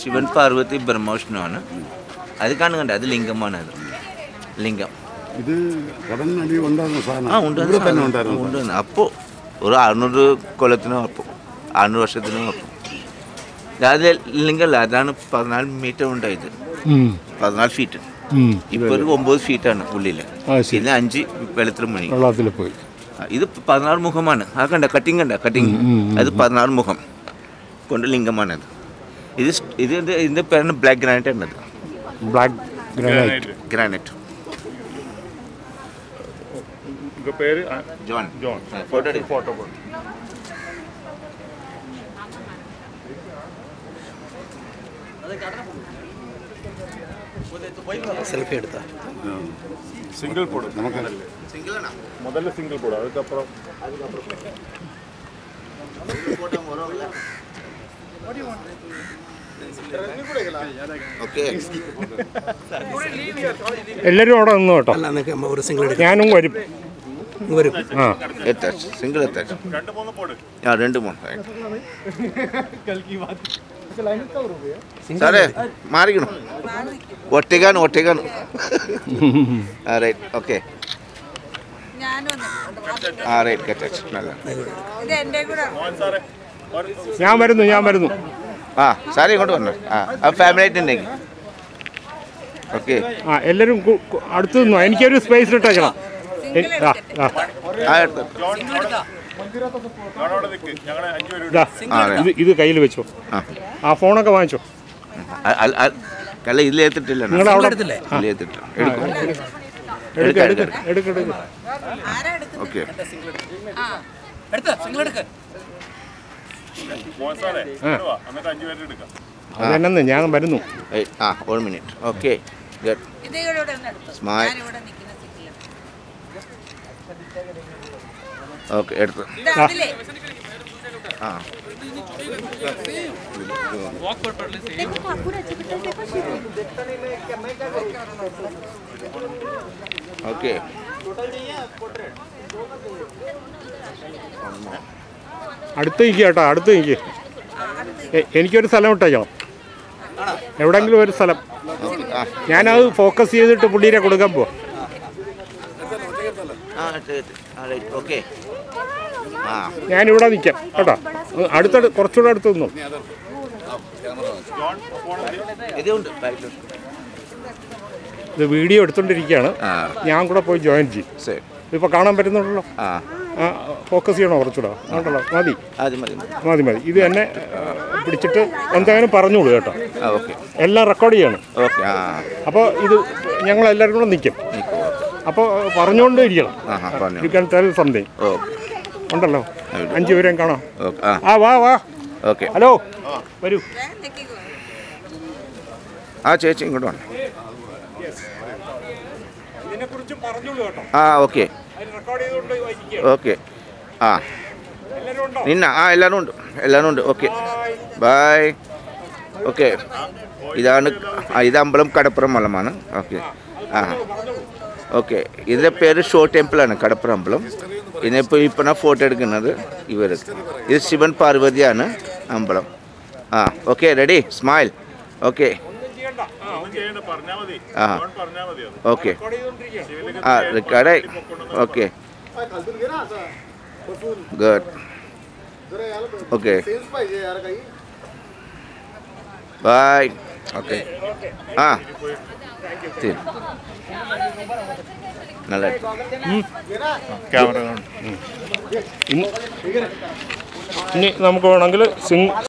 ശിവൻ പാർവതി ബ്രഹ്മവിഷ്ണുവാണ് അത് കാണുന്നുണ്ട് അത് ലിംഗമാണ് അത് ലിംഗം ഇത് കടലിനടി ഉണ്ടായിരുന്ന സാധനം ആ ഉണ്ട് ഇവിടെ തന്നെ ഉണ്ടായിരുന്നു ഉണ്ട് അപ്പോൾ ഒരു അറുന്നൂറ് കൊല്ലത്തിനും അപ്പോൾ അറുന്നൂറ് വർഷത്തിനും അപ്പോൾ അത് ലിംഗമല്ല അതാണ് പതിനാല് മീറ്റർ ഉണ്ടായത് പതിനാല് ഫീറ്റ് ഇപ്പോൾ ഒരു ഒമ്പത് ഫീറ്റാണ് ഉള്ളിൽ ആ, ശരി. പിന്നെ അഞ്ച് വെള്ളത്തിൽ മുങ്ങി വെള്ളത്തിൽ പോയി ഇത് പതിനാറ് മുഖമാണ് ആ കണ്ട കട്ടിങ് കണ്ട കട്ടിങ് അത് പതിനാറ് മുഖം കൊണ്ട് ലിംഗമാണത് ഇത് സ്- ഇത് ഇത് ഇതിൻ്റെ പേരാണ് ബ്ലാക്ക് ഗ്രാനൈറ്റ് എന്നത് ബ്ലാക്ക് ഗ്രാനൈറ്റ് ഗ്രാനൈറ്റ് உங்க பேரு ஆ, ജോൺ ஜான் ഫോട്ടോ എടുക്കും போட்டோ போட்டு സെൽഫി എടുത്താ சிங்கிள் போடு നമുക്ക് முதல்ல சிங்கிள் போடு அதுக்கப்புறம் ഓക്കെ എല്ലാവരും അവിടെ നിന്നു കേട്ടോ അല്ല എന്നൊക്കെ ഒരു സിംഗിൾ എടുക്കാം ഞാനും വരും വരും ആ എത്താച്ച് സിംഗിൾ എത്താച്ച് ரெண்டு மூணு போடு ആ രണ്ട് മൂന്ന് സാറേ മാറിക്കണു ഒറ്റയ്ക്കാണ് ഒറ്റയ്ക്കാണ് ആ റൈറ്റ് ഓക്കെ ഞാനൊന്ന് ആ റൈറ്റ് കറ്റാച്ച് നല്ല ഇത് എൻ്റെ കൂടെ சாரே ഞാൻ വരുന്നു ഞാൻ വരുന്നു ആ സാറേ ഇങ്ങോട്ട് വരണം ആ ആ ഫാമിലി ആയിട്ട് ഉണ്ടെങ്കിൽ ഓക്കെ ആ എല്ലാവരും കു- കു- അടുത്ത് നിന്നോ എനിക്കൊരു സ്പേസ് ഇട്ടേക്കണം എ- ആ ആ ആ എടുത്തോ. ഞാനവിടെ നിൽക്ക് ഞങ്ങളെ അഞ്ചു പേര് ഇതാ ആ ഇത് ഇത് കയ്യിൽ വെച്ചോ ആ ആ ഫോണൊക്കെ വാങ്ങിച്ചോ അ- അ- അ- അല്ല ഇതിൽ ഏത്തിട്ടില്ല നിങ്ങൾ അവിടെ എടുത്തില്ലേ ഇതിൽ ഏത്തിട്ടില്ല എടുക്കും എടുക്ക എടുക്ക എടുക്ക എടുക്ക ആരാ എടുക്കുന്നത് ഓക്കെ ആ എടുത്ത് സിംഗിൾ എടുക്ക് മോൻ സാറേ ഇങ്ങോട്ട് വാ എന്നിട്ട് അഞ്ചു പേര് എടുക്കാം അതെന്നു ഞാൻ വരുന്നു ആ ഒരു മിനിറ്റ് ഓക്കെ ഗുഡ് ഇത് ഇവിടെ ഒന്ന് എടുത്തു Smile. ഞാനിവിടെ നിൽക്കുന്ന സീറ്റില് ഓക്കെ എടുത്തു ഇത് അതിലേ ആ ഓക്കെ അടുത്ത് നിൽക്കുക കേട്ടോ അടുത്ത് നിൽക്കുക എനിക്കൊരു സ്ഥലം ഇട്ടേക്കണം എവിടെങ്കിലും ഒരു സ്ഥലം ഓക്കെ ആ ഞാനത് ഫോക്കസ് ചെയ്തിട്ട് പുള്ളീരെ കൊടുക്കാൻ പോവാ ആ എടുത്ത് എടുത്ത്. ആ റൈറ്റ് ഓക്കെ ആ ഞാനിവിടെ നിൽക്കാം കേട്ടോ അടുത്തട് കുറച്ചുകൂടെ അടുത്ത് നിന്നു ഇതുണ്ട് ബാക്കിലുണ്ട് ഇത് വീഡിയോ എടുത്തോണ്ടിരിക്കുകയാണ് ആ ഞാൻ കൂടെ പോയി ജോയിൻ ചെയ്യും ശരി ഇപ്പോൾ കാണാൻ പറ്റുന്നുണ്ടല്ലോ ആ ആ ഫോക്കസ് ചെയ്യണോ കുറച്ചുകൂടെ ഉണ്ടല്ലോ മതി അത് മതി മതി. മതി മതി ഇത് എന്നെ ആ, പിടിച്ചിട്ട് എന്തായാലും പറഞ്ഞോളൂ കേട്ടോ ആ ഓക്കെ എല്ലാം റെക്കോർഡ് ചെയ്യണം ഓക്കെ ആ അപ്പോൾ ഇത് ഞങ്ങൾ എല്ലാവരും കൂടെ നിൽക്കും നിൽക്കൂ ഓക്കെ അപ്പോൾ പറഞ്ഞുകൊണ്ട് ഇരിക്കണം ആ ആ പറഞ്ഞു you can tell something okay ഉണ്ടല്ലോ അഞ്ചു പേരെയും കാണാം ഓക്കെ ആ ആ വാ വാ ഓക്കെ ഹലോ വരൂ ഞാൻ നിൽക്കിക്കോ ആ ചേച്ചി ഇങ്ങോട്ട് വേണം ഇതിനെക്കുറിച്ച് പറഞ്ഞോളൂ കേട്ടോ ആ ഓക്കെ റെക്കോർഡ് ചെയ്തുകൊണ്ട് വയ്ക്കുക ഓക്കെ ആ എല്ലാവരും ഉണ്ടോ നിന്ന ആ എല്ലാവരും ഉണ്ട് എല്ലാവരും ഉണ്ട് ഓക്കെ ബായ് ഓക്കെ ഇതാണ് ആ ഇത് അമ്പലം കടപ്പുറം മലമാണ് ഓക്കെ ആ ഓക്കെ ഇതിൻ്റെ പേര് ഷോ ടെമ്പിളാണ് കടപ്പുറം അമ്പലം ഇതിനിപ്പോൾ ഇപ്പോൾ ഞാൻ ഫോട്ടോ എടുക്കുന്നത് ഇവർ ഇത് ശിവൻ പാർവതിയാണ് അമ്പലം ആ ഓക്കെ റെഡി സ്മൈൽ ഓക്കെ ഒന്നും ചെയ്യണ്ട പറഞ്ഞാ മതി ആ ജോൺ പറഞ്ഞാ മതി അത് ഓക്കെ ആ റെക്കോർഡായി okay good okay bye okay ആ ശരി നല്ല ക്യാമറ ഇനി ഇനി നമുക്ക് വേണമെങ്കിൽ സിംഗ്